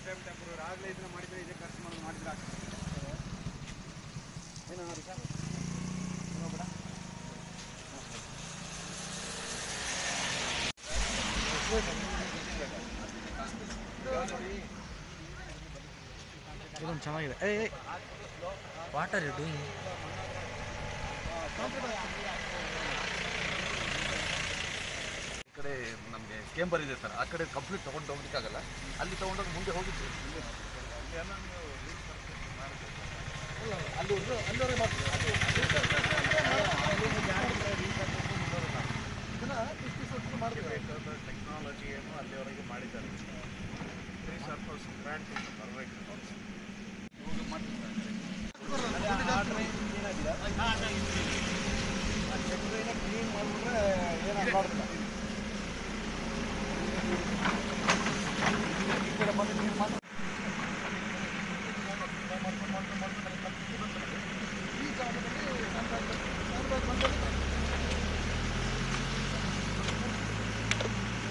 time temporary ಆಗಲೇ ಇದನ್ನ ಮಾಡಿದ್ರೆ ಇದೇ ಖರ್ಚು ಮಾಡೋದು ಮಾಡಿದ್ರೆ ಆಗ್ತದೆ ಏನು ರಿಷಾ ನೋಡ್ಬೇಡ ಇದೊಂದು ಚೆನ್ನಾಗಿದೆ ಏ ವಾಟ್ ಆರ್ ಯು ಡೂಯಿಂಗ್ ಈ ಕಡೆ ನಮಗೆ ಕೇಂಬರ್ ಇದೆ ಸರ್ ಆ ಕಡೆ ಕಂಪ್ಲೀಟ್ ತೊಗೊಂಡು ಹೋಗ್ಲಿಕ್ಕಾಗಲ್ಲ ಅಲ್ಲಿ ತೊಗೊಂಡೋಗಿ ಮುಂದೆ ಹೋಗಿದ್ದು ಅಲ್ಲಿ ಒಂದು ಅಲ್ಲಿವರೆಗೆ ಮಾಡ್ತೀವಿ ಟೆಕ್ನಾಲಜಿಯನ್ನು ಅಲ್ಲಿವರೆಗೆ ಮಾಡಿದ್ದಾರೆ ಸರ್ಫಸ್ ಗ್ರ್ಯಾಂಡ್ ಬರಬೇಕು ಕ್ಲೀನ್ ಮಾಡಿಬಿಟ್ರೆ ಏನಾದ್ರು ಮಾಡೋದಿಲ್ಲ